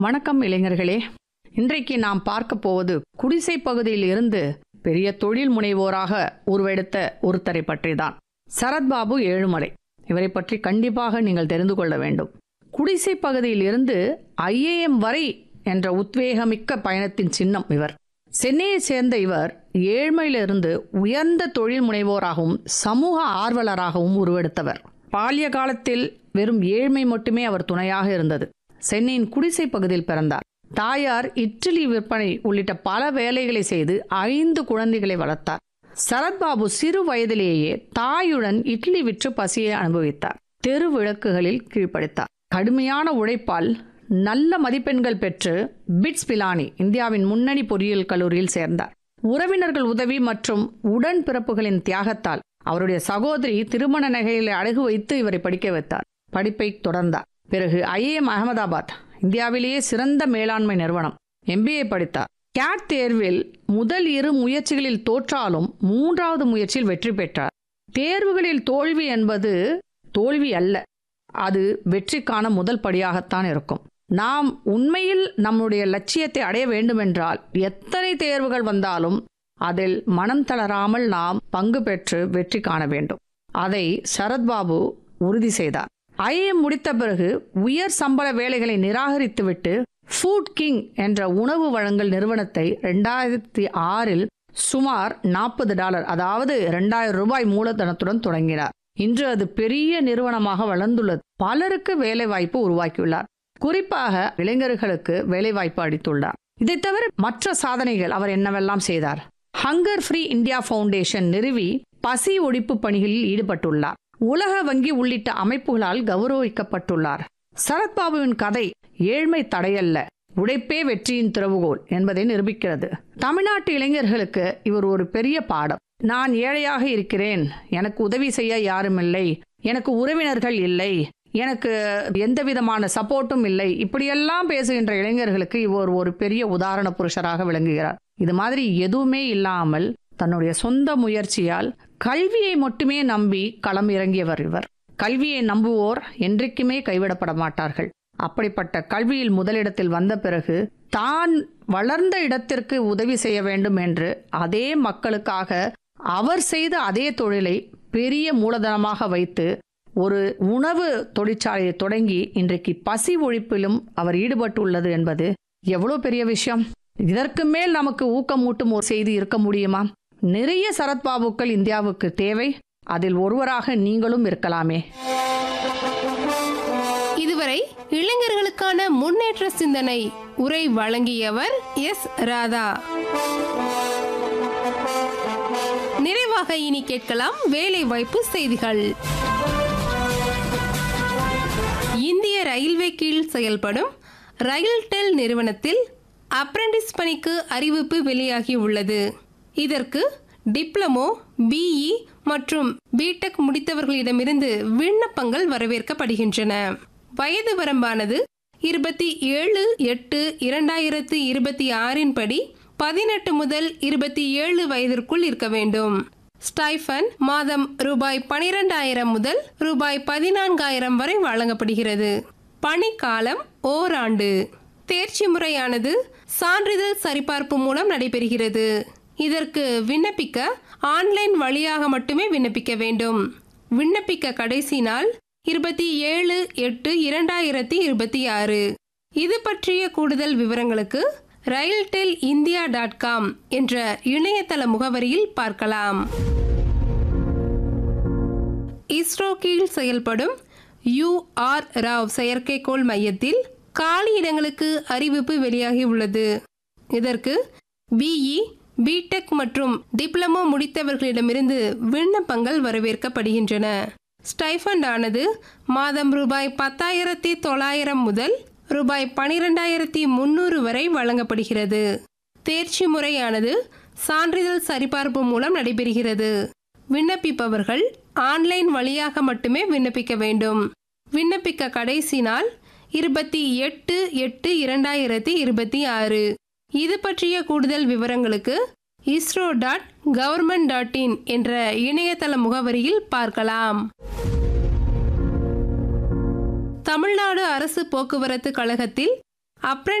வணக்கம் இளைஞர்களே இன்றைக்கு நாம் பார்க்க போவது குடிசை பகுதியில் இருந்து பெரிய தொழில் முனைவோராக உருவெடுத்த ஒருத்தரை பற்றிதான் சரத்பாபு ஏழுமலை இவரை பற்றி கண்டிப்பாக நீங்கள் தெரிந்து கொள்ள வேண்டும் குடிசை பகுதியில் இருந்து ஐஏஎம் வரை என்ற உத்வேகமிக்க பயணத்தின் சின்னம் இவர் சென்னையை சேர்ந்த இவர் ஏழ்மையிலிருந்து உயர்ந்த தொழில் முனைவோராகவும் சமூக ஆர்வலராகவும் உருவெடுத்தவர் பால்ய காலத்தில் வெறும் ஏழ்மை மட்டுமே அவர் துணையாக இருந்தது சென்னையின் குடிசை பகுதியில் பிறந்தார் தாயார் இட்லி விற்பனை உள்ளிட்ட பல வேலைகளை செய்து ஐந்து குழந்தைகளை வளர்த்தார் சரத்பாபு சிறு வயதிலேயே தாயுடன் இட்லி விற்று பசியை அனுபவித்தார் தெரு விளக்குகளில் கீழ்ப்படுத்தார் கடுமையான உழைப்பால் நல்ல மதிப்பெண்கள் பெற்று பிட்ஸ் பிலானி இந்தியாவின் முன்னணி பொறியியல் கல்லூரியில் சேர்ந்தார் உறவினர்கள் உதவி மற்றும் உடன் பிறப்புகளின் தியாகத்தால் அவருடைய சகோதரி திருமண நகைகளை அடகு வைத்து இவரை படிக்க வைத்தார் படிப்பை தொடர்ந்தார் பிறகு ஐஏஎம் அகமதாபாத் இந்தியாவிலேயே சிறந்த மேலாண்மை நிறுவனம் எம்பிஏ படித்தார் கேட் தேர்வில் முதல் இரு முயற்சிகளில் தோற்றாலும் மூன்றாவது முயற்சியில் வெற்றி பெற்றார் தேர்வுகளில் தோல்வி என்பது தோல்வி அல்ல அது வெற்றிக்கான முதல் படியாகத்தான் இருக்கும் நாம் உண்மையில் நம்முடைய லட்சியத்தை அடைய வேண்டுமென்றால் எத்தனை தேர்வுகள் வந்தாலும் அதில் மனம் தளராமல் நாம் பங்கு பெற்று வெற்றி காண வேண்டும் அதை சரத்பாபு உறுதி செய்தார் ஐஏஎம் முடித்த பிறகு உயர் சம்பள வேலைகளை நிராகரித்துவிட்டு ஃபுட் கிங் என்ற உணவு வழங்கல் நிறுவனத்தை ரெண்டாயிரத்தி ஆறில் சுமார் நாற்பது டாலர் அதாவது ரெண்டாயிரம் ரூபாய் மூலதனத்துடன் தொடங்கினார் இன்று அது பெரிய நிறுவனமாக வளர்ந்துள்ளது பலருக்கு வேலை வாய்ப்பு உருவாக்கியுள்ளார் குறிப்பாக இளைஞர்களுக்கு வேலை வாய்ப்பு அளித்துள்ளார் இதை தவிர மற்ற சாதனைகள் அவர் என்னவெல்லாம் செய்தார் ஹங்கர் ஃப்ரீ இந்தியா ஃபவுண்டேஷன் நிறுவி பசி ஒழிப்பு பணிகளில் ஈடுபட்டுள்ளார் உலக வங்கி உள்ளிட்ட அமைப்புகளால் கௌரவிக்கப்பட்டுள்ளார் சரத்பாபுவின் கதை ஏழ்மை தடையல்ல உழைப்பே வெற்றியின் திறவுகோல் என்பதை நிரூபிக்கிறது தமிழ்நாட்டு இளைஞர்களுக்கு இவர் ஒரு பெரிய பாடம் நான் ஏழையாக இருக்கிறேன் எனக்கு உதவி செய்ய யாரும் இல்லை எனக்கு உறவினர்கள் இல்லை எனக்கு எந்த விதமான சப்போர்ட்டும் இல்லை இப்படியெல்லாம் பேசுகின்ற இளைஞர்களுக்கு இவர் ஒரு பெரிய உதாரண புருஷராக விளங்குகிறார் இது மாதிரி எதுவுமே இல்லாமல் தன்னுடைய சொந்த முயற்சியால் கல்வியை மட்டுமே நம்பி களம் இறங்கியவர் இவர் கல்வியை நம்புவோர் என்றைக்குமே கைவிடப்பட மாட்டார்கள் அப்படிப்பட்ட கல்வியில் முதலிடத்தில் வந்த பிறகு தான் வளர்ந்த இடத்திற்கு உதவி செய்ய வேண்டும் என்று அதே மக்களுக்காக அவர் செய்த அதே தொழிலை பெரிய மூலதனமாக வைத்து ஒரு உணவு தொழிற்சாலையை தொடங்கி இன்றைக்கு பசி ஒழிப்பிலும் அவர் ஈடுபட்டுள்ளது என்பது எவ்வளவு பெரிய விஷயம் இதற்கு மேல் நமக்கு ஊக்கமூட்டும் ஒரு செய்தி இருக்க முடியுமா நிறைய சரத்பாபுக்கள் இந்தியாவுக்கு தேவை அதில் ஒருவராக நீங்களும் இருக்கலாமே இதுவரை இளைஞர்களுக்கான முன்னேற்ற சிந்தனை உரை வழங்கியவர் எஸ் ராதா நிறைவாக இனி கேட்கலாம் வேலை வாய்ப்பு செய்திகள் இந்திய ரயில்வே கீழ் செயல்படும் ரயில்டெல் நிறுவனத்தில் அப்ரண்டிஸ் பணிக்கு அறிவிப்பு வெளியாகி உள்ளது இதற்கு டிப்ளமோ பிஇ மற்றும் பிடெக் முடித்தவர்களிடமிருந்து விண்ணப்பங்கள் வரவேற்கப்படுகின்றன வயது வரம்பானது இருபத்தி ஏழு எட்டு இரண்டாயிரத்து இருபத்தி ஆறின் படி பதினெட்டு முதல் இருபத்தி ஏழு வயதிற்குள் இருக்க வேண்டும் ஸ்டைஃபன் மாதம் ரூபாய் பனிரெண்டாயிரம் முதல் ரூபாய் பதினான்காயிரம் வரை வழங்கப்படுகிறது பணிக்காலம் ஓராண்டு தேர்ச்சி முறையானது சான்றிதழ் சரிபார்ப்பு மூலம் நடைபெறுகிறது இதற்கு விண்ணப்பிக்க ஆன்லைன் வழியாக மட்டுமே விண்ணப்பிக்க வேண்டும் விண்ணப்பிக்க கடைசி நாள் இருபத்தி ஏழு எட்டு இரண்டாயிரத்தி இருபத்தி ஆறு இது பற்றிய கூடுதல் விவரங்களுக்கு ரயில்டெல் இந்தியா டாட் காம் என்ற இணையதள முகவரியில் பார்க்கலாம் இஸ்ரோ கீழ் செயல்படும் யூஆர் ராவ் செயற்கைக்கோள் மையத்தில் காலி இடங்களுக்கு அறிவிப்பு வெளியாகி உள்ளது இதற்கு பிஇ பிடெக் மற்றும் டிப்ளமோ முடித்தவர்களிடமிருந்து விண்ணப்பங்கள் வரவேற்கப்படுகின்றன ஸ்டைஃபண்ட் ஆனது மாதம் ரூபாய் பத்தாயிரத்தி தொள்ளாயிரம் முதல் ரூபாய் பனிரெண்டாயிரத்தி முன்னூறு வரை வழங்கப்படுகிறது தேர்ச்சி முறையானது சான்றிதழ் சரிபார்ப்பு மூலம் நடைபெறுகிறது விண்ணப்பிப்பவர்கள் ஆன்லைன் வழியாக மட்டுமே விண்ணப்பிக்க வேண்டும் விண்ணப்பிக்க கடைசி நாள் இருபத்தி எட்டு எட்டு இரண்டாயிரத்தி இருபத்தி ஆறு இது பற்றிய கூடுதல் விவரங்களுக்கு ISRO dot government dot in என்ற இணையதள முகவரியில் பார்க்கலாம் தமிழ்நாடு அரசு போக்குவரத்து கழகத்தில் அப்ரன்